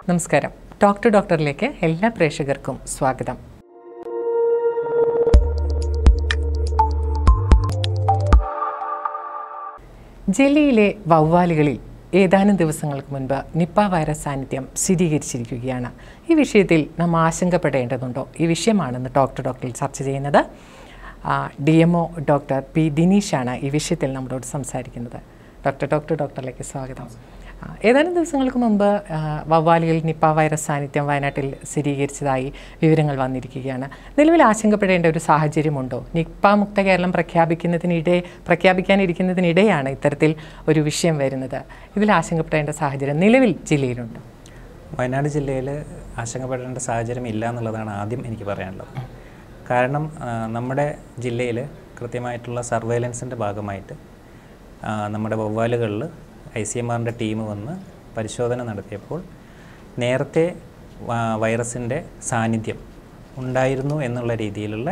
നമസ്കാരം ഡോക്ടർ ഡോക്ടറിലേക്ക് എല്ലാ പ്രേക്ഷകർക്കും സ്വാഗതം ജില്ലയിലെ വവ്വാലുകളിൽ ഏതാനും ദിവസങ്ങൾക്ക് മുൻപ് നിപ്പ വൈറസ് സാന്നിധ്യം സ്ഥിരീകരിച്ചിരിക്കുകയാണ് ഈ വിഷയത്തിൽ നാം ആശങ്കപ്പെടേണ്ടതുണ്ടോ ഈ വിഷയമാണെന്ന് ഡോക്ടർ ഡോക്ടറിൽ ചർച്ച ചെയ്യുന്നത് D M O doctor P ദിനീഷാണ് ഈ വിഷയത്തിൽ നമ്മളോട് സംസാരിക്കുന്നത് ഡോക്ടർ ഡോക്ടർ ഡോക്ടറിലേക്ക് സ്വാഗതം ആ, ഏതാനും ദിവസങ്ങൾക്ക് മുമ്പ് ആ, വവ്വാലുകളിൽ നിപ്പ വൈറസ് സാന്നിധ്യം വയനാട്ടിൽ സ്ഥിരീകരിച്ചതായി വിവരങ്ങൾ വന്നിരിക്കുകയാണ് നിലവിൽ ആശങ്കപ്പെടേണ്ട ഒരു സാഹചര്യമുണ്ടോ നിപ്പ മുക്ത കേരളം പ്രഖ്യാപിക്കുന്നതിനിടെ പ്രഖ്യാപിക്കാനിരിക്കുന്നതിനിടെയാണ് ഇത്തരത്തിൽ ഒരു വിഷയം വരുന്നത് ഇതിൽ ആശങ്കപ്പെടേണ്ട സാഹചര്യം നിലവിൽ ജില്ലയിലുണ്ട് വയനാട് ജില്ലയിൽ ആശങ്കപ്പെടേണ്ട സാഹചര്യം ഇല്ല എന്നുള്ളതാണ് ആദ്യം എനിക്ക് പറയാനുള്ളത് കാരണം ആ, നമ്മുടെ ജില്ലയിൽ കൃത്യമായിട്ടുള്ള സർവൈലൻസിൻ്റെ ഭാഗമായിട്ട് ആ, നമ്മുടെ വവ്വാലുകളിൽ ഐ സി എം ആറിൻ്റെ ടീം വന്ന് പരിശോധന നടത്തിയപ്പോൾ നേരത്തെ വ- വൈറസിൻ്റെ സാന്നിധ്യം ഉണ്ടായിരുന്നു എന്നുള്ള രീതിയിലുള്ള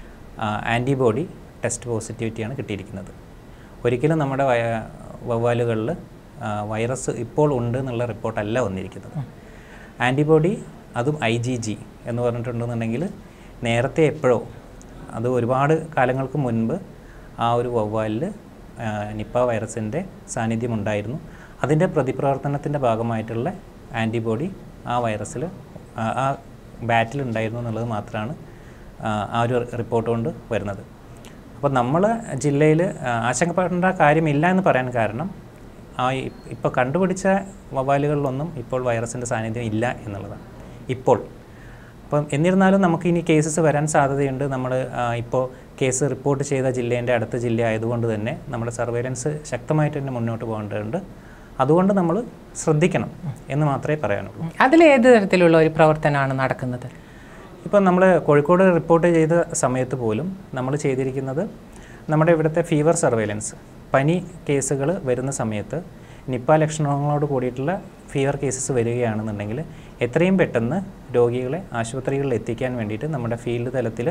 ആൻറ്റിബോഡി ടെസ്റ്റ് പോസിറ്റിവിറ്റിയാണ് കിട്ടിയിരിക്കുന്നത് ഒരിക്കലും നമ്മുടെ വയ- വവ്വാലുകളിൽ ആ, വൈറസ് ഇപ്പോൾ ഉണ്ട് എന്നുള്ള റിപ്പോർട്ടല്ല വന്നിരിക്കുന്നത് ആൻറ്റിബോഡി അതും ഐ ജി ജി എന്ന് പറഞ്ഞിട്ടുണ്ടെന്നുണ്ടെങ്കിൽ നേരത്തെ എപ്പോഴോ അത് ഒരുപാട് കാലങ്ങൾക്ക് മുൻപ് ആ ഒരു വവ്വാലിൽ നിപ്പ വൈറസിൻ്റെ സാന്നിധ്യം ഉണ്ടായിരുന്നു അതിൻ്റെ പ്രതിപ്രവർത്തനത്തിൻ്റെ ഭാഗമായിട്ടുള്ള ആൻറ്റിബോഡി ആ വൈറസിൽ ആ ബാറ്റിൽ ഉണ്ടായിരുന്നു എന്നുള്ളത് മാത്രമാണ് ആ, ആ ഒരു റിപ്പോർട്ട് കൊണ്ട് വരുന്നത് അപ്പോൾ നമ്മൾ ജില്ലയിൽ ആശങ്കപ്പെടേണ്ട കാര്യമില്ല എന്ന് പറയാൻ കാരണം ആ ഇപ്പോൾ കണ്ടുപിടിച്ച വവ്വാലുകളിലൊന്നും ഇപ്പോൾ വൈറസിൻ്റെ സാന്നിധ്യം ഇല്ല എന്നുള്ളതാണ് ഇപ്പോൾ അപ്പം എന്നിരുന്നാലും നമുക്ക് ഇനി കേസസ് വരാൻ സാധ്യതയുണ്ട് നമ്മൾ ഇപ്പോൾ കേസ് റിപ്പോർട്ട് ചെയ്ത ജില്ലേൻ്റെ അടുത്ത ജില്ല ആയതുകൊണ്ട് തന്നെ നമ്മുടെ സർവൈലൻസ് ശക്തമായിട്ട് തന്നെ മുന്നോട്ട് പോകേണ്ടതുണ്ട് അതുകൊണ്ട് നമ്മൾ ശ്രദ്ധിക്കണം എന്ന് മാത്രമേ പറയാനുള്ളൂ അതിൽ ഏത് തരത്തിലുള്ള ഒരു പ്രവർത്തനമാണ് നടക്കുന്നത് ഇപ്പം നമ്മൾ കോഴിക്കോട് റിപ്പോർട്ട് ചെയ്ത സമയത്ത് പോലും നമ്മൾ ചെയ്തിരിക്കുന്നത് നമ്മുടെ ഇവിടുത്തെ ഫീവർ സർവൈലൻസ് പനി കേസുകൾ വരുന്ന സമയത്ത് നിപ്പ ലക്ഷണങ്ങളോട് കൂടിയിട്ടുള്ള ഫീവർ കേസസ് വരികയാണെന്നുണ്ടെങ്കിൽ എത്രയും പെട്ടെന്ന് രോഗികളെ ആശുപത്രികളിൽ എത്തിക്കാൻ വേണ്ടിയിട്ട് നമ്മുടെ ഫീൽഡ് തലത്തിൽ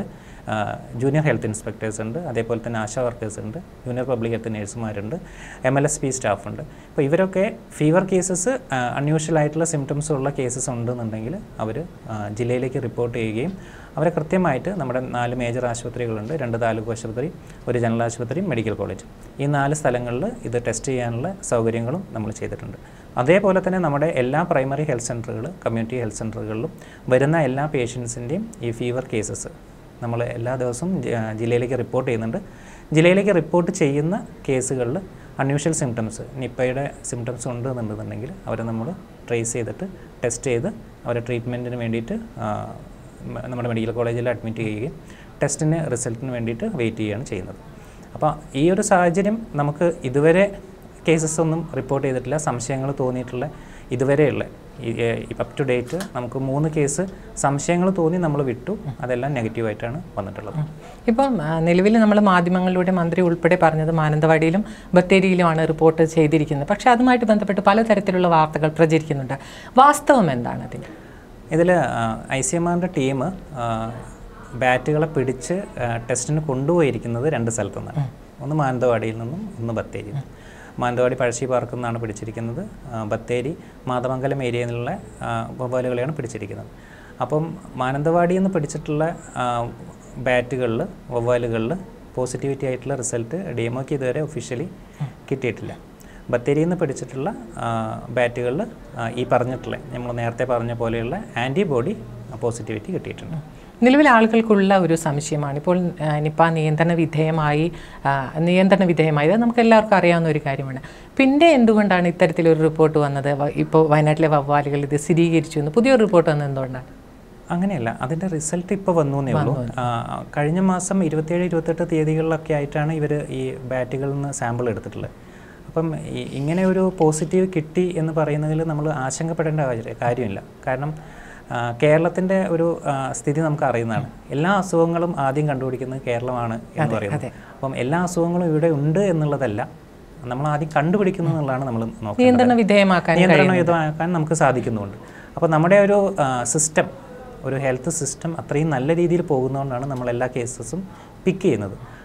ജൂനിയർ ഹെൽത്ത് ഇൻസ്പെക്ടേഴ്സ് ഉണ്ട് അതേപോലെ തന്നെ ആശാ വർക്കേഴ്സ് ഉണ്ട് ജൂനിയർ പബ്ലിക് ഹെൽത്ത് നേഴ്സുമാരുണ്ട് M L S P staff ഉണ്ട് അപ്പോൾ ഇവരൊക്കെ ഫീവർ കേസസ് അൺയൂഷ്വൽ ആയിട്ടുള്ള സിംറ്റംസ് ഉള്ള കേസസ് ഉണ്ടെന്നുണ്ടെങ്കിൽ അവർ ജില്ലയിലേക്ക് റിപ്പോർട്ട് ചെയ്യുകയും അവരെ കൃത്യമായിട്ട് നമ്മുടെ നാല് മേജർ ആശുപത്രികളുണ്ട് രണ്ട് താലൂക്ക് ആശുപത്രി ഒരു ജനറൽ ആശുപത്രി മെഡിക്കൽ കോളേജ് ഈ നാല് സ്ഥലങ്ങളിൽ ഇത് ടെസ്റ്റ് ചെയ്യാനുള്ള സൗകര്യങ്ങളും നമ്മൾ ചെയ്തിട്ടുണ്ട് അതേപോലെ തന്നെ നമ്മുടെ എല്ലാ പ്രൈമറി ഹെൽത്ത് സെൻ്ററുകൾ കമ്മ്യൂണിറ്റി ഹെൽത്ത് സെൻ്ററുകളിലും വരുന്ന എല്ലാ പേഷ്യൻസിൻ്റെയും ഈ ഫീവർ കേസസ് നമ്മൾ എല്ലാ ദിവസവും ജ- ജില്ലയിലേക്ക് റിപ്പോർട്ട് ചെയ്യുന്നുണ്ട് ജില്ലയിലേക്ക് റിപ്പോർട്ട് ചെയ്യുന്ന കേസുകളിൽ അൺയൂഷ്വൽ സിംറ്റംസ് നിപ്പയുടെ സിംറ്റംസ് ഉണ്ട് എന്നുണ്ടെന്നുണ്ടെങ്കിൽ അവരെ നമ്മൾ ട്രേസ് ചെയ്തിട്ട് ടെസ്റ്റ് ചെയ്ത് അവരെ ട്രീറ്റ്മെൻറ്റിന് വേണ്ടിയിട്ട് ആ, മ- നമ്മുടെ മെഡിക്കൽ കോളേജിൽ അഡ്മിറ്റ് ചെയ്യുകയും ടെസ്റ്റിന് റിസൾട്ടിന് വേണ്ടിയിട്ട് വെയിറ്റ് ചെയ്യുകയാണ് ചെയ്യുന്നത് അപ്പോൾ ഈ ഒരു സാഹചര്യം നമുക്ക് ഇതുവരെ കേസസ് ഒന്നും റിപ്പോർട്ട് ചെയ്തിട്ടില്ല സംശയങ്ങൾ തോന്നിയിട്ടുള്ള ഇതുവരെയുള്ള അപ് ടു ഡേറ്റ് നമുക്ക് മൂന്ന് കേസ് സംശയങ്ങൾ തോന്നി നമ്മൾ വിട്ടു അതെല്ലാം നെഗറ്റീവായിട്ടാണ് വന്നിട്ടുള്ളത് ഇപ്പം നിലവിൽ നമ്മൾ മാധ്യമങ്ങളിലൂടെ മന്ത്രി ഉൾപ്പെടെ പറഞ്ഞത് മാനന്തവാടിയിലും ബത്തേരിയിലുമാണ് റിപ്പോർട്ട് ചെയ്തിരിക്കുന്നത് പക്ഷേ അതുമായിട്ട് ബന്ധപ്പെട്ട് പലതരത്തിലുള്ള വാർത്തകൾ പ്രചരിക്കുന്നുണ്ട് വാസ്തവം എന്താണ് അതിൽ ഇതിൽ ഐ സി എം ആറിൻ്റെ ടീം ബാറ്റുകളെ പിടിച്ച് ആ, ടെസ്റ്റിന് കൊണ്ടുപോയിരിക്കുന്നത് രണ്ട് സ്ഥലത്തു നിന്നാണ് ഒന്ന് മാനന്തവാടിയിൽ നിന്നും ഒന്ന് ബത്തേരിയിൽ നിന്നും മാനന്തവാടി പഴശ്ശി പാർക്കിൽ നിന്നാണ് പിടിച്ചിരിക്കുന്നത് ആ, ബത്തേരി മാതമംഗലം ഏരിയയിൽ നിന്നുള്ള വവ്വാലുകളെയാണ് പിടിച്ചിരിക്കുന്നത് അപ്പം മാനന്തവാടിയിൽ നിന്ന് പിടിച്ചിട്ടുള്ള ബാറ്റുകളിൽ വവ്വാലുകളിൽ പോസിറ്റിവിറ്റി ആയിട്ടുള്ള റിസൾട്ട് ഡി എം ഒക്ക് ഇതുവരെ ഒഫീഷ്യലി കിട്ടിയിട്ടില്ല ബത്തേരിയിൽ നിന്ന് പിടിച്ചിട്ടുള്ള ബാറ്റുകളിൽ ഈ പറഞ്ഞിട്ടുള്ള നമ്മൾ നേരത്തെ പറഞ്ഞ പോലെയുള്ള ആൻറ്റിബോഡി പോസിറ്റിവിറ്റി കിട്ടിയിട്ടുണ്ട് നിലവിൽ ആളുകൾക്കുള്ള ഒരു സംശയമാണ് ഇപ്പോൾ ആ, നിപ്പ നിയന്ത്രണ വിധേയമായി ആ, നിയന്ത്രണ വിധേയമായത് നമുക്ക് എല്ലാവർക്കും അറിയാവുന്ന ഒരു കാര്യമാണ് പിന്നെ എന്തുകൊണ്ടാണ് ഇത്തരത്തിലൊരു റിപ്പോർട്ട് വന്നത് വ- ഇപ്പോൾ വയനാട്ടിലെ വവ്വാലുകൾ ഇത് സ്ഥിരീകരിച്ചു എന്ന് പുതിയൊരു റിപ്പോർട്ട് വന്നത് എന്തുകൊണ്ടാണ് അങ്ങനെയല്ല അതിൻ്റെ റിസൾട്ട് ഇപ്പോൾ വന്നു എന്നേ ഉള്ളൂ ആ, കഴിഞ്ഞ മാസം ഇരുപത്തേഴ് ഇരുപത്തെട്ട് തീയതികളിലൊക്കെ ആയിട്ടാണ് ഇവർ ഈ ബാറ്റുകളിൽ നിന്ന് സാമ്പിൾ എടുത്തിട്ടുള്ളത് അപ്പം ഈ ഇങ്ങനെ ഒരു പോസിറ്റീവ് കിട്ടി എന്ന് പറയുന്നതിൽ നമ്മൾ ആശങ്കപ്പെടേണ്ട കാര്യ- കാര്യമില്ല കാരണം കേരളത്തിൻ്റെ ഒരു ആ, സ്ഥിതി നമുക്ക് അറിയുന്നതാണ് എല്ലാ അസുഖങ്ങളും ആദ്യം കണ്ടുപിടിക്കുന്നത് കേരളമാണ് എന്ന് പറയുന്നത് അപ്പം എല്ലാ അസുഖങ്ങളും ഇവിടെ ഉണ്ട് എന്നുള്ളതല്ല നമ്മൾ ആദ്യം കണ്ടുപിടിക്കുന്നു എന്നുള്ളതാണ് നമ്മൾ നോക്കുന്നത് നിയന്ത്രണ വിധേയമാക്കാൻ നിയന്ത്രണം യുദ്ധമാക്കാൻ നമുക്ക് സാധിക്കുന്നുണ്ട് അപ്പോൾ നമ്മുടെ ഒരു സിസ്റ്റം ഒരു ഹെൽത്ത് സിസ്റ്റം അത്രയും നല്ല രീതിയിൽ പോകുന്നതുകൊണ്ടാണ് നമ്മൾ എല്ലാ കേസസും പിക്ക് ചെയ്യുന്നത്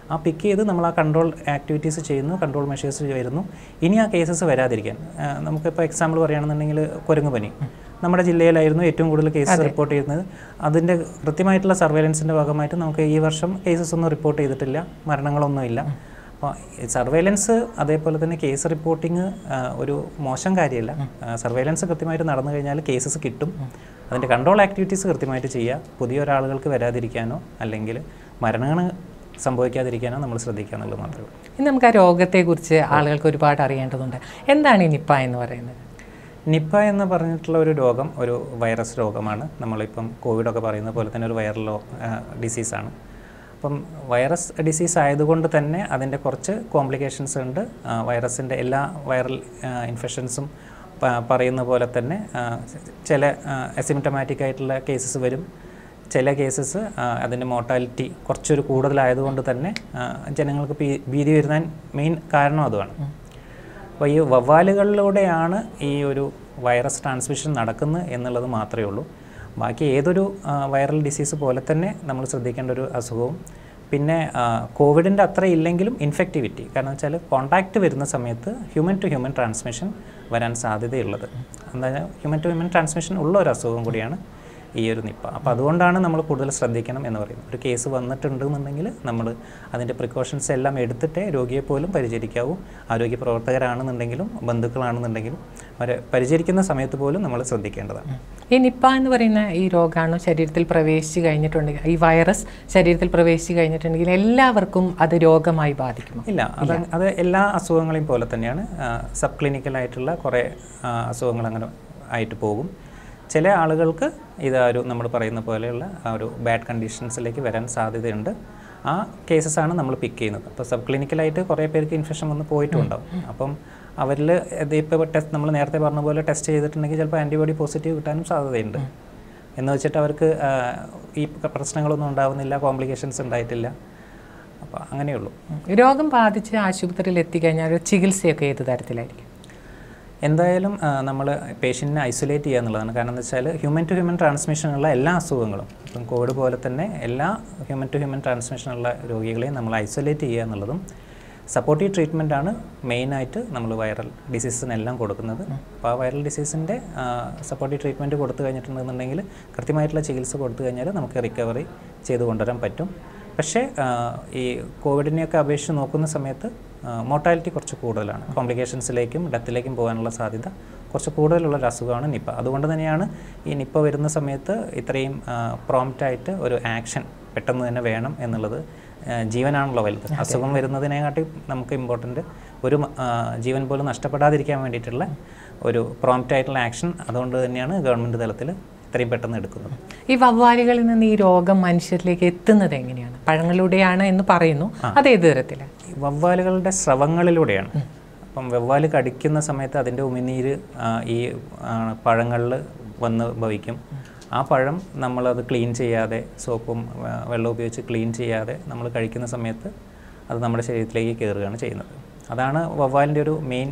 ആ പിക്ക് ചെയ്ത് നമ്മൾ ആ കൺട്രോൾ ആക്ടിവിറ്റീസ് ചെയ്യുന്നു കൺട്രോൾ മെഷേഴ്സ് വരുന്നു ഇനി ആ കേസസ് വരാതിരിക്കാൻ ആ, നമുക്കിപ്പോൾ എക്സാമ്പിൾ പറയുകയാണെന്നുണ്ടെങ്കിൽ കുരങ്ങുപനി നമ്മുടെ ജില്ലയിലായിരുന്നു ഏറ്റവും കൂടുതൽ കേസസ് റിപ്പോർട്ട് ചെയ്യുന്നത് അതിൻ്റെ കൃത്യമായിട്ടുള്ള സർവേലൻസിൻ്റെ ഭാഗമായിട്ട് നമുക്ക് ഈ വർഷം കേസസ് ഒന്നും റിപ്പോർട്ട് ചെയ്തിട്ടില്ല മരണങ്ങളൊന്നുമില്ല അപ്പോൾ സർവേലൻസ് അതേപോലെ തന്നെ കേസ് റിപ്പോർട്ടിങ് ഒരു മോശം കാര്യമല്ല സർവേലൻസ് കൃത്യമായിട്ട് നടന്നു കഴിഞ്ഞാൽ കേസസ് കിട്ടും അതിൻ്റെ കൺട്രോൾ ആക്ടിവിറ്റീസ് കൃത്യമായിട്ട് ചെയ്യുക പുതിയ ഒരാളുകൾക്ക് വരാതിരിക്കാനോ അല്ലെങ്കിൽ മരണങ്ങൾ സംഭവിക്കാതിരിക്കാനോ നമ്മൾ ശ്രദ്ധിക്കുക എന്നുള്ളത് മാത്രമേ ഉള്ളൂ ഇനി നമുക്ക് ആ രോഗത്തെക്കുറിച്ച് ആളുകൾക്ക് ഒരുപാട് അറിയേണ്ടതുണ്ട് എന്താണ് ഈ നിപ്പ എന്ന് പറയുന്നത് നിപ്പ എന്ന് പറഞ്ഞിട്ടുള്ള ഒരു രോഗം ഒരു വൈറസ് രോഗമാണ് നമ്മളിപ്പം കോവിഡൊക്കെ പറയുന്ന പോലെ തന്നെ ഒരു വൈറൽ ഡിസീസാണ് അപ്പം വൈറസ് ഡിസീസ് ആയതുകൊണ്ട് തന്നെ അതിൻ്റെ കുറച്ച് കോംപ്ലിക്കേഷൻസ് ഉണ്ട് വൈറസിൻ്റെ എല്ലാ വൈറൽ ഇൻഫെക്ഷൻസും പറയുന്ന പോലെ തന്നെ ആ, ചില അസിംറ്റമാറ്റിക് ആയിട്ടുള്ള കേസസ് വരും ചില കേസസ് അതിൻ്റെ മോർട്ടാലിറ്റി കുറച്ചൊരു കൂടുതലായതുകൊണ്ട് തന്നെ ആ, ജനങ്ങൾക്ക് ഭീ- ഭീതി വരുന്ന മെയിൻ കാരണം അതുമാണ് അപ്പോൾ ഈ വവ്വാലുകളിലൂടെയാണ് ഈ ഒരു വൈറസ് ട്രാൻസ്മിഷൻ നടക്കുന്നത് എന്നുള്ളത് മാത്രമേ ഉള്ളൂ ബാക്കി ഏതൊരു ആ, വൈറൽ ഡിസീസ് പോലെ തന്നെ നമ്മൾ ശ്രദ്ധിക്കേണ്ട ഒരു അസുഖവും പിന്നെ കോവിഡിൻ്റെ അത്ര ഇല്ലെങ്കിലും ഇൻഫെക്റ്റിവിറ്റി കാരണം വെച്ചാൽ കോണ്ടാക്റ്റ് വരുന്ന സമയത്ത് ഹ്യൂമൻ ടു ഹ്യൂമൻ ട്രാൻസ്മിഷൻ വരാൻ സാധ്യതയുള്ളത് എന്താ ഹ്യൂമൻ ടു ഹ്യൂമൻ ട്രാൻസ്മിഷൻ ഉള്ള ഒരു അസുഖം കൂടിയാണ് ഈ ഒരു നിപ്പ അപ്പോൾ അതുകൊണ്ടാണ് നമ്മൾ കൂടുതൽ ശ്രദ്ധിക്കണം എന്ന് പറയുന്നത് ഒരു കേസ് വന്നിട്ടുണ്ടെന്നുണ്ടെങ്കിൽ നമ്മൾ അതിൻ്റെ പ്രിക്കോഷൻസ് എല്ലാം എടുത്തിട്ടേ രോഗിയെ പോലും പരിചരിക്കാവൂ ആരോഗ്യ പ്രവർത്തകരാണെന്നുണ്ടെങ്കിലും ബന്ധുക്കളാണെന്നുണ്ടെങ്കിലും അവരെ പരിചരിക്കുന്ന സമയത്ത് പോലും നമ്മൾ ശ്രദ്ധിക്കേണ്ടതാണ് ഈ നിപ്പ എന്ന് പറയുന്ന ഈ രോഗാണു ശരീരത്തിൽ പ്രവേശിച്ച് കഴിഞ്ഞിട്ടുണ്ടെങ്കിൽ ഈ വൈറസ് ശരീരത്തിൽ പ്രവേശിച്ച് കഴിഞ്ഞിട്ടുണ്ടെങ്കിൽ എല്ലാവർക്കും അത് രോഗമായി ബാധിക്കുമോ ഇല്ല അത് അത് എല്ലാ അസുഖങ്ങളെയും പോലെ തന്നെയാണ് സബ് ക്ലിനിക്കലായിട്ടുള്ള കുറേ ആ, അസുഖങ്ങൾ അങ്ങനെ ആയിട്ട് പോകും ചില ആളുകൾക്ക് ഇത് ഒരു നമ്മൾ പറയുന്ന പോലെയുള്ള ആ ഒരു ബാഡ് കണ്ടീഷൻസിലേക്ക് വരാൻ സാധ്യതയുണ്ട് ആ കേസസാണ് നമ്മൾ പിക്ക് ചെയ്യുന്നത് അപ്പോൾ സബ് ക്ലിനിക്കലായിട്ട് കുറേ പേർക്ക് ഇൻഫെക്ഷൻ വന്ന് പോയിട്ടുണ്ടാവും അപ്പം അവരിൽ ഇതിപ്പോൾ ടെസ്റ്റ് നമ്മൾ നേരത്തെ പറഞ്ഞ പോലെ ടെസ്റ്റ് ചെയ്തിട്ടുണ്ടെങ്കിൽ ചിലപ്പോൾ ആൻറ്റിബോഡി പോസിറ്റീവ് കിട്ടാനും സാധ്യതയുണ്ട് എന്ന് വെച്ചിട്ട് അവർക്ക് ആ, ഈ പ്രശ്നങ്ങളൊന്നും ഉണ്ടാവുന്നില്ല കോംപ്ലിക്കേഷൻസ് ഉണ്ടായിട്ടില്ല അപ്പോൾ അങ്ങനെയുള്ളൂ രോഗം ബാധിച്ച് ആശുപത്രിയിൽ എത്തിക്കഴിഞ്ഞാൽ ഒരു ചികിത്സയൊക്കെ ഏത് തരത്തിലായിരിക്കും എന്തായാലും നമ്മൾ പേഷ്യൻറ്റിനെ ഐസൊലേറ്റ് ചെയ്യുക എന്നുള്ളതാണ് കാരണം എന്താ വെച്ചാൽ ഹ്യൂമൻ ടു ഹ്യൂമൻ ട്രാൻസ്മിഷനുള്ള എല്ലാ അസുഖങ്ങളും ഇപ്പം കോവിഡ് പോലെ തന്നെ എല്ലാ ഹ്യൂമൻ ടു ഹ്യൂമൻ ട്രാൻസ്മിഷനുള്ള രോഗികളെയും നമ്മൾ ഐസൊലേറ്റ് ചെയ്യുക എന്നുള്ളതും സപ്പോർട്ടീവ് ട്രീറ്റ്മെൻ്റ് ആണ് മെയിനായിട്ട് നമ്മൾ വൈറൽ ഡിസീസിനെല്ലാം കൊടുക്കുന്നത് അപ്പോൾ ആ വൈറൽ ഡിസീസിൻ്റെ സപ്പോർട്ടീവ് ട്രീറ്റ്മെൻറ്റ് കൊടുത്തു കഴിഞ്ഞിട്ടുണ്ടെന്നുണ്ടെങ്കിൽ കൃത്യമായിട്ടുള്ള ചികിത്സ കൊടുത്തു കഴിഞ്ഞാൽ നമുക്ക് റിക്കവറി ചെയ്ത് കൊണ്ടുവരാൻ പറ്റും പക്ഷേ ആ, ഈ കോവിഡിനെയൊക്കെ അപേക്ഷിച്ച് നോക്കുന്ന സമയത്ത് മോർട്ടാലിറ്റി കുറച്ച് കൂടുതലാണ് കോംപ്ലിക്കേഷൻസിലേക്കും ഡെത്തിലേക്കും പോകാനുള്ള സാധ്യത കുറച്ച് കൂടുതലുള്ള ഒരു അസുഖമാണ് നിപ്പ അതുകൊണ്ട് തന്നെയാണ് ഈ നിപ്പ വരുന്ന സമയത്ത് ഇത്രയും പ്രോംപ്റ്റായിട്ട് ഒരു ആക്ഷൻ പെട്ടെന്ന് തന്നെ വേണം എന്നുള്ളത് ആ, ജീവനാണല്ലോ വലുത് അസുഖം വരുന്നതിനെക്കാട്ടി നമുക്ക് ഇമ്പോർട്ടൻ്റ് ഒരു മ- ആ, ജീവൻ പോലും നഷ്ടപ്പെടാതിരിക്കാൻ വേണ്ടിയിട്ടുള്ള ഒരു പ്രോംപ്റ്റായിട്ടുള്ള ആക്ഷൻ അതുകൊണ്ട് തന്നെയാണ് ഗവൺമെൻറ് തലത്തിൽ ഇത്രയും പെട്ടെന്ന് എടുക്കുന്നത് ഈ വവ്വാലുകളിൽ നിന്ന് ഈ രോഗം മനുഷ്യരിലേക്ക് എത്തുന്നത് എങ്ങനെയാണ് പഴങ്ങളിലൂടെയാണ് എന്ന് പറയുന്നു അത് ഏത് തരത്തിലാണ് ഈ വവ്വാലുകളുടെ സ്രവങ്ങളിലൂടെയാണ് അപ്പം വവ്വാല് കടിക്കുന്ന സമയത്ത് അതിൻ്റെ ഉമിനീര് ആ, ഈ പഴങ്ങളിൽ വന്ന് ഭവിക്കും ആ പഴം നമ്മളത് ക്ലീൻ ചെയ്യാതെ സോപ്പും ആ, വെള്ളം ഉപയോഗിച്ച് ക്ലീൻ ചെയ്യാതെ നമ്മൾ കഴിക്കുന്ന സമയത്ത് അത് നമ്മുടെ ശരീരത്തിലേക്ക് കയറുകയാണ് ചെയ്യുന്നത് അതാണ് വവ്വാലിൻ്റെ ഒരു മെയിൻ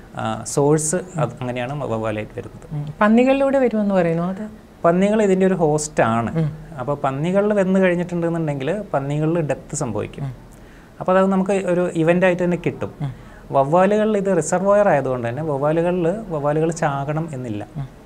സോഴ്സ് അത് അങ്ങനെയാണ് വവ്വാലായിട്ട് വരുന്നത് ഉം. പന്നികളിലൂടെ വരുമെന്ന് പറയുന്നു അത് പന്നികൾ ഇതിൻ്റെ ഒരു ഹോസ്റ്റാണ് അപ്പോൾ പന്നികളിൽ വന്നു കഴിഞ്ഞിട്ടുണ്ടെന്നുണ്ടെങ്കിൽ പന്നികളിൽ ഡെത്ത് സംഭവിക്കും അപ്പോൾ അത് നമുക്ക് ഒരു ഇവൻ്റ് ആയിട്ട് തന്നെ കിട്ടും വവ്വാലുകളിൽ ഇത് റിസർവോയർ ആയതുകൊണ്ട് തന്നെ വവ്വാലുകളിൽ വവ്വാലുകൾ ചാകണം എന്നില്ല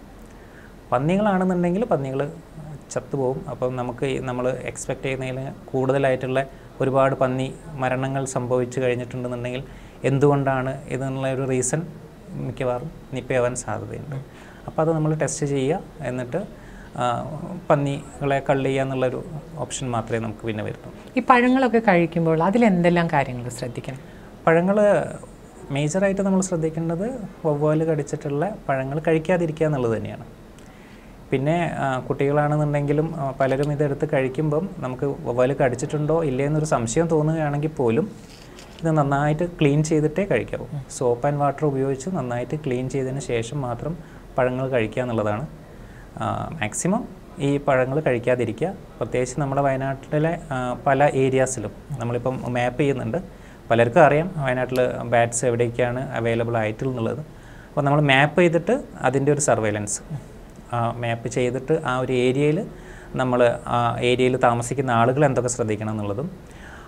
പന്നികളാണെന്നുണ്ടെങ്കിൽ പന്നികൾ ചത്തുപോകും അപ്പം നമുക്ക് നമ്മൾ എക്സ്പെക്റ്റ് ചെയ്യുന്നതിൽ കൂടുതലായിട്ടുള്ള ഒരുപാട് പന്നി മരണങ്ങൾ സംഭവിച്ചു കഴിഞ്ഞിട്ടുണ്ടെന്നുണ്ടെങ്കിൽ എന്തുകൊണ്ടാണ് ഇതെന്നുള്ള ഒരു റീസൺ മിക്കവാറും നിപ്പയാവാൻ സാധ്യതയുണ്ട് അപ്പോൾ അത് നമ്മൾ ടെസ്റ്റ് ചെയ്യുക എന്നിട്ട് ആ, പന്നികളെ കള്ള് ചെയ്യുക എന്നുള്ളൊരു ഓപ്ഷൻ മാത്രമേ നമുക്ക് പിന്നെ വരുന്നുള്ളൂ ഈ പഴങ്ങളൊക്കെ കഴിക്കുമ്പോൾ അതിലെന്തെല്ലാം കാര്യങ്ങൾ ശ്രദ്ധിക്കണം പഴങ്ങൾ മേജറായിട്ട് നമ്മൾ ശ്രദ്ധിക്കേണ്ടത് വവ്വാല് കടിച്ചിട്ടുള്ള പഴങ്ങൾ കഴിക്കാതിരിക്കുക എന്നുള്ളത് തന്നെയാണ് പിന്നെ ആ, കുട്ടികളാണെന്നുണ്ടെങ്കിലും ആ, പലരും ഇതെടുത്ത് കഴിക്കുമ്പം നമുക്ക് വവ്വാല് കടിച്ചിട്ടുണ്ടോ ഇല്ലേ എന്നൊരു സംശയം തോന്നുകയാണെങ്കിൽ പോലും ഇത് നന്നായിട്ട് ക്ലീൻ ചെയ്തിട്ടേ കഴിക്കാവൂ സോപ്പ് ആൻഡ് വാട്ടർ ഉപയോഗിച്ച് നന്നായിട്ട് ക്ലീൻ ചെയ്തതിന് ശേഷം മാത്രം പഴങ്ങൾ കഴിക്കുക എന്നുള്ളതാണ് മാക്സിമം ഈ പഴങ്ങൾ കഴിക്കാതിരിക്കുക പ്രത്യേകിച്ച് നമ്മുടെ വയനാട്ടിലെ ആ, പല ഏരിയാസിലും നമ്മളിപ്പം മാപ്പ് ചെയ്യുന്നുണ്ട് പലർക്കും അറിയാം വയനാട്ടിൽ ബാറ്റ്സ് എവിടേക്കാണ് അവൈലബിൾ ആയിട്ടുള്ളത് അപ്പോൾ നമ്മൾ മാപ്പ് ചെയ്തിട്ട് അതിൻ്റെ ഒരു സർവൈലൻസ് മാപ്പ് ചെയ്തിട്ട് ആ ഒരു ഏരിയയിൽ നമ്മൾ ആ ഏരിയയിൽ താമസിക്കുന്ന ആളുകൾ എന്തൊക്കെ ശ്രദ്ധിക്കണം എന്നുള്ളതും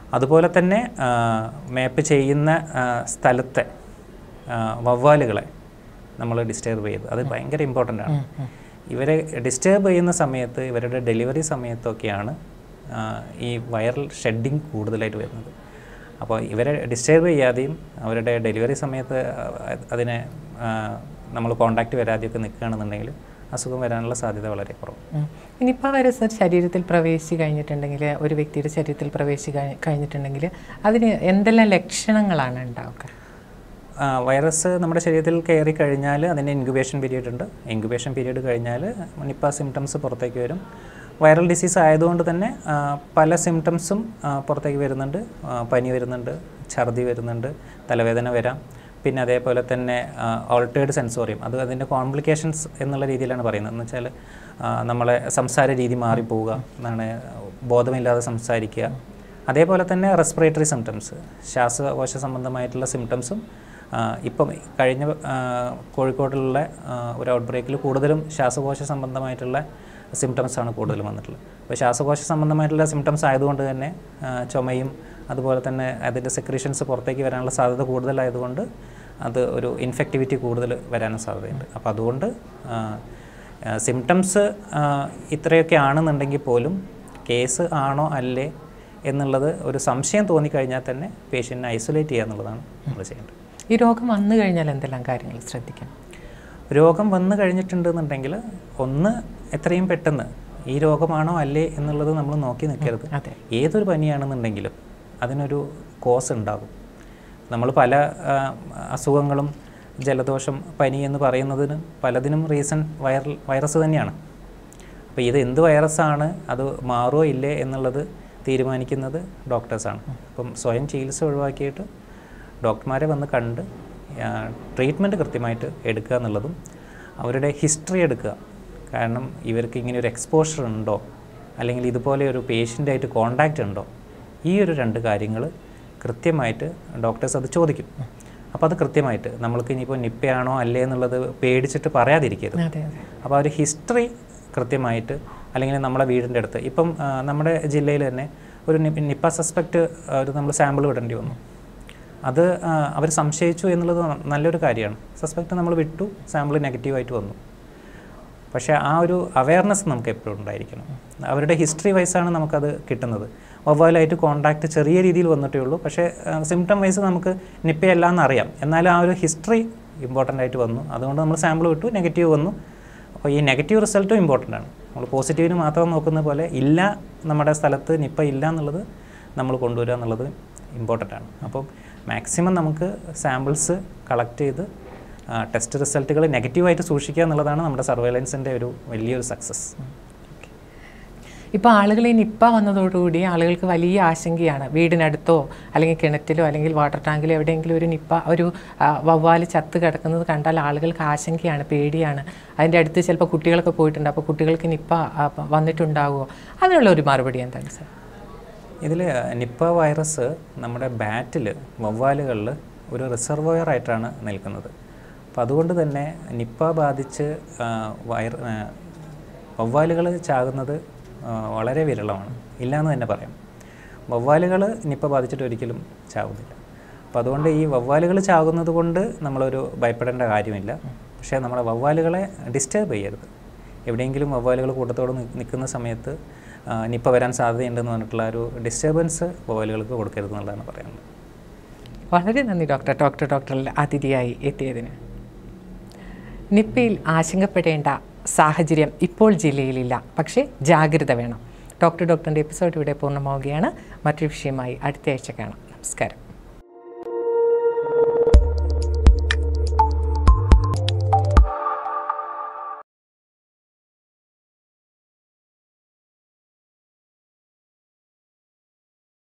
അതുപോലെ തന്നെ മാപ്പ് ചെയ്യുന്ന ആ, സ്ഥലത്തെ ആ, വവ്വാലുകളെ നമ്മൾ ഡിസ്റ്റർബ് ചെയ്തു അത് ഭയങ്കര ഇമ്പോർട്ടൻ്റ് ആണ് ഇവരെ ഡിസ്റ്റർബ് ചെയ്യുന്ന സമയത്ത് ഇവരുടെ ഡെലിവറി സമയത്തൊക്കെയാണ് ആ, ഈ വൈറൽ ഷെഡിങ് കൂടുതലായിട്ട് വരുന്നത് അപ്പോൾ ഇവരെ ഡിസ്റ്റർബ് ചെയ്യാതെയും അവരുടെ ഡെലിവറി സമയത്ത് അ- അതിനെ നമ്മൾ കോണ്ടാക്റ്റ് വരാതെയൊക്കെ നിൽക്കുകയാണെന്നുണ്ടെങ്കിൽ അസുഖം വരാനുള്ള സാധ്യത വളരെ കുറവ് ഉം. നിപ്പ വൈറസ് ശരീരത്തിൽ പ്രവേശിച്ച് കഴിഞ്ഞിട്ടുണ്ടെങ്കിൽ ഒരു വ്യക്തിയുടെ ശരീരത്തിൽ പ്രവേശിച്ച് കഴി- കഴിഞ്ഞിട്ടുണ്ടെങ്കിൽ അതിന് എന്തെല്ലാം ലക്ഷണങ്ങളാണ് ഉണ്ടാവുക ആ, വൈറസ് നമ്മുടെ ശരീരത്തിൽ കയറി കഴിഞ്ഞാൽ അതിൻ്റെ ഇൻക്യുബേഷൻ പീരീഡ് ഉണ്ട് ഇൻക്യുബേഷൻ പീരീഡ് കഴിഞ്ഞാൽ നിപ്പ സിംറ്റംസ് പുറത്തേക്ക് വരും വൈറൽ ഡിസീസ് ആയതുകൊണ്ട് തന്നെ ആ, പല സിംറ്റംസും പുറത്തേക്ക് വരുന്നുണ്ട് ആ, പനി വരുന്നുണ്ട് ഛർദി വരുന്നുണ്ട് തലവേദന വരാം പിന്നെ അതേപോലെ തന്നെ ഓൾട്ടേഡ് സെൻസോറിയം അത് അതിൻ്റെ കോംപ്ലിക്കേഷൻസ് എന്നുള്ള രീതിയിലാണ് പറയുന്നത് എന്ന് വെച്ചാൽ ആ, നമ്മളെ സംസാര രീതി മാറിപ്പോവുക എന്നാണ് ബോധമില്ലാതെ സംസാരിക്കുക അതേപോലെ തന്നെ റെസ്പിറേറ്ററി സിംറ്റംസ് ശ്വാസകോശ സംബന്ധമായിട്ടുള്ള സിംറ്റംസും ഇപ്പം കഴിഞ്ഞ ആ, കോഴിക്കോടുള്ള ആ, ഒരു ഔട്ട് ബ്രേക്കിൽ കൂടുതലും ശ്വാസകോശ സംബന്ധമായിട്ടുള്ള സിംറ്റംസ് ആണ് കൂടുതലും വന്നിട്ടുള്ളത് അപ്പോൾ ശ്വാസകോശ സംബന്ധമായിട്ടുള്ള സിംറ്റംസ് ആയതുകൊണ്ട് തന്നെ ആ, ചുമയും അതുപോലെ തന്നെ അതിൻ്റെ സെക്രീഷൻസ് പുറത്തേക്ക് വരാനുള്ള സാധ്യത കൂടുതലായതുകൊണ്ട് അത് ഒരു ഇൻഫെക്ടിവിറ്റി കൂടുതൽ വരാനും സാധ്യതയുണ്ട് അപ്പോൾ അതുകൊണ്ട് സിംറ്റംസ് ഇത്രയൊക്കെ ആണെന്നുണ്ടെങ്കിൽ പോലും കേസ് ആണോ അല്ലേ എന്നുള്ളത് ഒരു സംശയം തോന്നിക്കഴിഞ്ഞാൽ തന്നെ പേഷ്യൻറ്റിനെ ഐസൊലേറ്റ് ചെയ്യുക എന്നുള്ളതാണ് നമ്മൾ ചെയ്യേണ്ടത് ഈ രോഗം വന്നു കഴിഞ്ഞാൽ എന്തെല്ലാം കാര്യങ്ങൾ ശ്രദ്ധിക്കണം രോഗം വന്നു കഴിഞ്ഞിട്ടുണ്ടെന്നുണ്ടെങ്കിൽ ഒന്ന് എത്രയും പെട്ടെന്ന് ഈ രോഗമാണോ അല്ലേ എന്നുള്ളത് നമ്മൾ നോക്കി നിൽക്കരുത് അതെ ഏതൊരു പനിയാണെന്നുണ്ടെങ്കിലും അതിനൊരു കോസ് ഉണ്ടാകും നമ്മൾ പല ആ, അസുഖങ്ങളും ജലദോഷം പനി എന്ന് പറയുന്നതിന് പലതിനും റീസൺ വൈറൽ വൈറസ് തന്നെയാണ് അപ്പോൾ ഇത് എന്ത് വൈറസാണ് അത് മാറുമോ ഇല്ലേ എന്നുള്ളത് തീരുമാനിക്കുന്നത് ഡോക്ടേഴ്സാണ് അപ്പം സ്വയം ചികിത്സ ഒഴിവാക്കിയിട്ട് ഡോക്ടർമാരെ വന്ന് കണ്ട് ട്രീറ്റ്മെൻറ്റ് കൃത്യമായിട്ട് എടുക്കുക എന്നുള്ളതും അവരുടെ ഹിസ്റ്ററി എടുക്കുക കാരണം ഇവർക്ക് ഇങ്ങനെ ഒരു എക്സ്പോഷർ ഉണ്ടോ അല്ലെങ്കിൽ ഇതുപോലെ ഒരു പേഷ്യൻ്റായിട്ട് കോണ്ടാക്റ്റ് ഉണ്ടോ ഈ ഒരു രണ്ട് കാര്യങ്ങൾ കൃത്യമായിട്ട് ഡോക്ടേഴ്സ് അത് ചോദിക്കും അപ്പോൾ അത് കൃത്യമായിട്ട് നമ്മൾക്ക് ഇനിയിപ്പോൾ നിപ്പയാണോ അല്ലേ എന്നുള്ളത് പേടിച്ചിട്ട് പറയാതിരിക്കരുത് അതെ അതെ അപ്പോൾ ആ ഒരു ഹിസ്റ്ററി കൃത്യമായിട്ട് അല്ലെങ്കിൽ നമ്മളെ വീടിൻ്റെ അടുത്ത് ഇപ്പം ആ, നമ്മുടെ ജില്ലയിൽ തന്നെ ഒരു നി- നിപ്പ സസ്പെക്റ്റ് ഒരു നമ്മൾ സാമ്പിൾ വിടേണ്ടി വന്നു അത് അവർ സംശയിച്ചു എന്നുള്ളത് ന- നല്ലൊരു കാര്യമാണ് സസ്പെക്റ്റ് നമ്മൾ വിട്ടു സാമ്പിൾ നെഗറ്റീവായിട്ട് വന്നു പക്ഷേ ആ ഒരു അവയർനെസ് നമുക്ക് എപ്പോഴും ഉണ്ടായിരിക്കണം അവരുടെ ഹിസ്റ്ററി വൈസാണ് നമുക്കത് കിട്ടുന്നത് വവ്വാലായിട്ട് കോണ്ടാക്ട് ചെറിയ രീതിയിൽ വന്നിട്ടേ ഉള്ളൂ പക്ഷേ സിംറ്റം വൈസ് നമുക്ക് നിപ്പയല്ല എന്നറിയാം എന്നാലും ആ ഒരു ഹിസ്റ്ററി ഇമ്പോർട്ടൻ്റ് ആയിട്ട് വന്നു അതുകൊണ്ട് നമ്മൾ സാമ്പിൾ വിട്ടു നെഗറ്റീവ് വന്നു അപ്പോൾ ഈ നെഗറ്റീവ് റിസൾട്ടും ഇമ്പോർട്ടൻ്റ് ആണ് നമ്മൾ പോസിറ്റീവിന് മാത്രം നോക്കുന്ന പോലെ ഇല്ല നമ്മുടെ സ്ഥലത്ത് നിപ്പ ഇല്ല എന്നുള്ളത് നമ്മൾ കൊണ്ടുവരിക എന്നുള്ളത് ഇമ്പോർട്ടൻ്റ് ആണ് അപ്പം മാക്സിമം നമുക്ക് സാമ്പിൾസ് കളക്ട് ചെയ്ത് ടെസ്റ്റ് റിസൾട്ടുകൾ നെഗറ്റീവായിട്ട് സൂക്ഷിക്കുക എന്നുള്ളതാണ് നമ്മുടെ സർവൈലൻസിൻ്റെ ഒരു വലിയൊരു സക്സസ് ഇപ്പോൾ ആളുകൾ ഈ നിപ്പ വന്നതോടുകൂടി ആളുകൾക്ക് വലിയ ആശങ്കയാണ് വീടിനടുത്തോ അല്ലെങ്കിൽ കിണറ്റിലോ അല്ലെങ്കിൽ വാട്ടർ ടാങ്കിലോ എവിടെയെങ്കിലും ഒരു നിപ്പ ഒരു ആ, വവ്വാല് ചത്ത് കിടക്കുന്നത് കണ്ടാൽ ആളുകൾക്ക് ആശങ്കയാണ് പേടിയാണ് അതിൻ്റെ അടുത്ത് ചിലപ്പോൾ കുട്ടികളൊക്കെ പോയിട്ടുണ്ട് അപ്പോൾ കുട്ടികൾക്ക് നിപ്പ ആ, വന്നിട്ടുണ്ടാകുമോ അതിനുള്ള ഒരു മറുപടി എന്താണ് സാർ ഇതിൽ നിപ്പ വൈറസ് നമ്മുടെ ബാറ്റിൽ വവ്വാലുകളിൽ ഒരു റിസർവോയർ ആയിട്ടാണ് നിൽക്കുന്നത് അപ്പോൾ അതുകൊണ്ട് തന്നെ നിപ്പ ബാധിച്ച് ആ, വൈറ വവ്വാലുകൾ ചാകുന്നത് ആ, വളരെ വിരളമാണ് ഇല്ലയെന്ന് തന്നെ പറയാം വവ്വാലുകൾ നിപ്പ ബാധിച്ചിട്ട് ഒരിക്കലും ചാവുന്നില്ല അപ്പോൾ അതുകൊണ്ട് ഈ വവ്വാലുകൾ ചാകുന്നത് കൊണ്ട് നമ്മളൊരു ഭയപ്പെടേണ്ട കാര്യമില്ല പക്ഷേ നമ്മുടെ വവ്വാലുകളെ ഡിസ്റ്റർബ് ചെയ്യരുത് എവിടെയെങ്കിലും വവ്വാലുകൾ കൂട്ടത്തോട് നി- നിൽക്കുന്ന സമയത്ത് ആ, നിപ്പ വരാൻ സാധ്യതയുണ്ടെന്ന് പറഞ്ഞിട്ടുള്ള ഒരു ഡിസ്റ്റർബൻസ് വവ്വാലുകൾക്ക് കൊടുക്കരുത് എന്നുള്ളതാണ് പറയാനുള്ളത് വളരെ നന്ദി ഡോക്ടർ ഡോക്ടർ ഡോക്ടറിൽ അതിഥിയായി എത്തിയതിന് നിപ്പയിൽ ആശങ്കപ്പെടേണ്ട സാഹചര്യം ഇപ്പോൾ ജില്ലയിലില്ല പക്ഷേ ജാഗ്രത വേണം ഡോക്ടർ ഡോക്ടറിൻ്റെ എപ്പിസോഡ് ഇവിടെ പൂർണ്ണമാവുകയാണ് മറ്റൊരു വിഷയമായി അടുത്ത ആഴ്ച കാണാം നമസ്കാരം